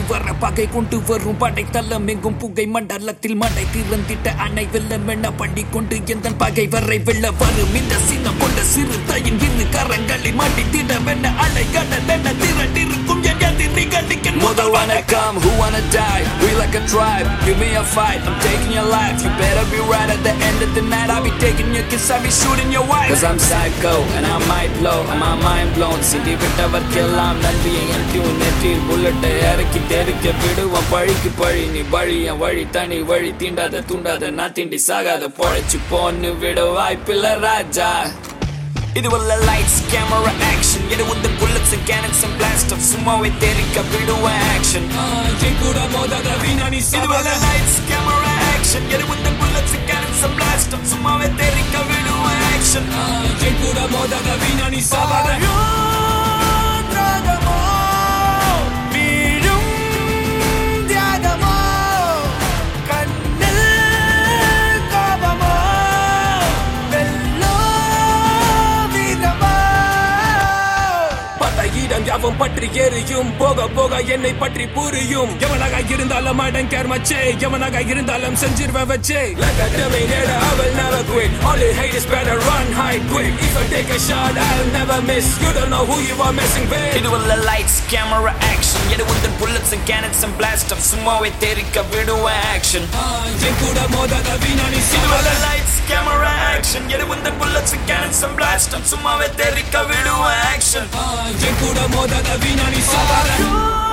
வர பகை கொண்டு வரும் படை தள்ளம் எங்கும் புகை மண்டலத்தில் மடை திறந்திட்ட அணை வெள்ளம் எண்ண பண்ணி கொண்டு எந்த பகை வரை வெள்ள வரும் இந்த சின்னம் கொண்ட சிறு தாயின் இரு கரங்களை மாட்டி திடமென்ன அலை கடல் என திரண்டிருக்கும் என் எதிரிகளுக்கு முதல் வணக்கம் who wanna die we like a tribe give me a fight I'm taking your life you better be right at the end of the night I'll be taking your kiss I'll be shooting your wife cause I'm psycho and I might blow and my mind blown சிடி விட்டவர்க்கெல்லாம் நன்றியை என் tune நெற்றில் புல்லட்டை இறக்கி தெருக்க விடுவான் பழிக்கு பழி நீ வழி என் வழி தனி வழி தீண்டாத தூண்டாத நான் தீண்டி சாகாத பொழைச்சு போன்னு விட வாய்ப்பில்ல ராஜா இது உள்ள லைட்ஸ் கேமரா ஆக்ஷன் இது வந்து bullets and cannons and blast off சும்மாவே தெரிக்க விடுவ ஆக்ஷன் என் கூட மோதாத வீணா நீ இது உள்ள லைட்ஸ் கேமரா ஆக்ஷன் இது வந்து bullets and cannons and blast off சும்மாவே தெரிக்க விடுவ ஆக்ஷன் என் கூட மோதாத வீணா நீ சாவாத வீழும் தியாகமோ கண்ணில் கோபமோ வெல்லோ வீரமோ பதையிடம் யாவும் பற்றி எரியும் போக போக என்னை பற்றி புரியும் எவனாக இருந்தாலும் அடங்கர் மச்சே எவனாக இருந்தாலும் செஞ்சிருவ வச்சே Like a dummy never, I will never quit All the haters better run, hide quick If I take a shot, I'll never miss You don't know who you are messing with இது உள்ள lights, camera, action எது வந்து bullets and cannons and blast off சும்மாவே தெரிக்க விடுவ action என் கூட மோதாத வீணா நீ இது உள்ள lights, camera, action எது வந்து bullets and cannons and blast off சும்மாவே தெரிக்க விடுவ action என் கூட மோதாத வீணா நீ சாதாரண